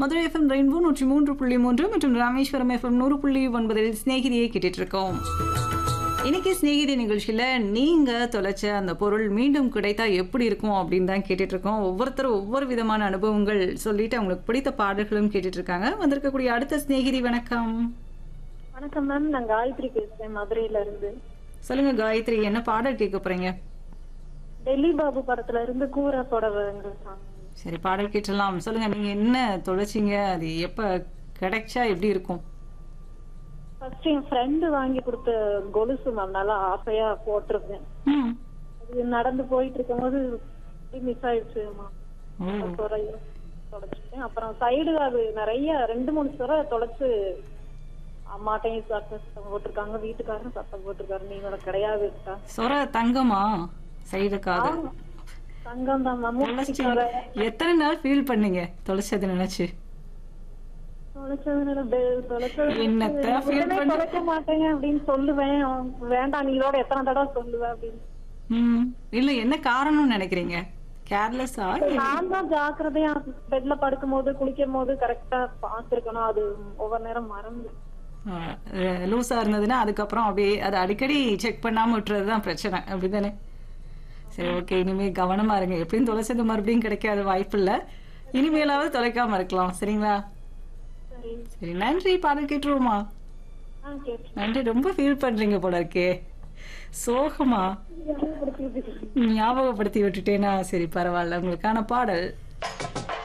Madurai FM rainbow நூற்றி மூன்று புள்ளி மூன்று மற்றும் ராமேஸ்வரம் எஃப்எம் நூறு புள்ளி ஒன்பதில் சிநேகிதியை கேட்டுட்டு இருக்கோம் இன்னைக்கு சிநேகிதி நிகழ்ச்சியில் நீங்கள் தொலைச்ச அந்த பொருள் மீண்டும் கிடைத்தா எப்படி இருக்கும் அப்படின்னு தான் கேட்டுட்டு இருக்கோம் ஒவ்வொருத்தரும் ஒவ்வொரு விதமான அனுபவங்கள் சொல்லிட்டு அவங்களுக்கு பிடித்த பாடல்களும் கேட்டுட்டு இருக்காங்க வந்திருக்கக்கூடிய அடுத்த சிநேகிதி வணக்கம் வணக்கம் மேம் நான் காயத்ரி பேசுறேன் மதுரையில இருந்து சொல்லுங்க காயத்ரி என்ன பாடல் கேட்க போறீங்க டெல்லி பாபு படத்துல இருந்து கூரை புடவைங்க சாங் சரி பாடல் கேட்டலாம் சொல்லுங்க நீங்க என்ன தொலைச்சிங்க அது எப்ப கிடைச்சா எப்படி இருக்கும் ஃபர்ஸ்ட் என் ஃப்ரெண்டு வாங்கி கொடுத்த கொலுசு மேம் நல்லா ஆசையா போட்டிருந்தேன் ம். அது நடந்து போயிட்டு இருக்கும்போது மிஸ் ஆயிடுச்சு ஓ. துறைய தொலைச்சிட்டேன் அப்புறம் சைடு அது நிறைய ரெண்டு மூணு சுரை தொலைச்சு அம்மாட்டையும் சத்தம் போட்டிருக்காங்க வீட்டுக்காரரும் சத்தம் போட்டிருக்காரு நீங்களோட கிடையாது இருக்கா சொர தங்கமா சைடு காது தங்கம் தான் மேம் தொலைச்சிட்டீங்க. எத்தனை நாள் ஃபீல் பண்ணீங்க தொலைச்சதை நினைச்சு தொலைச்சதுனால பெ- தொலைச்சது என்னத்த feel உடனே பண்ண- தொலைக்க மாட்டேங்க அப்படின்னு சொல்லுவேன் வேண்டாம் நீ இதோட எத்தனை தடவை சொல்லுவேன் அப்படின்னு ம் இல்ல என்ன காரணம்னு நினைக்கிறீங்க கேர்லெஸ்ஸா நான் தான் ஜாக்கிரதையா பெட்ல படுக்கும் போது குளிக்கும் போது கரெக்டா பாத்துருக்கணும் அது ஒவ்வொரு நேரம் மறந்து லூஸா இருந்ததுன்னா அதுக்கப்புறம் அப்படியே அதை அடிக்கடி செக் பண்ணாம விட்டுறது தான் பிரச்சனை அப்படிதானே சரி ஓகே இனிமே கவனமா இருங்க எப்படியும் தொலைச்சது மறுபடியும் கிடைக்காத வாய்ப்பு இல்ல இனிமேலாவது தொலைக்காம இருக்கலாம் சரிங்களா சரி சரி நன்றி பாடல் கேட்டுருவோமா ஆ கேட்டு நன்றி ரொம்ப ஃபீல் பண்றீங்க போல இருக்கே சோகமா ஞாபகப்படுத்தி விட்டுட்டேனா சரி பரவாயில்ல உங்களுக்கான பாடல்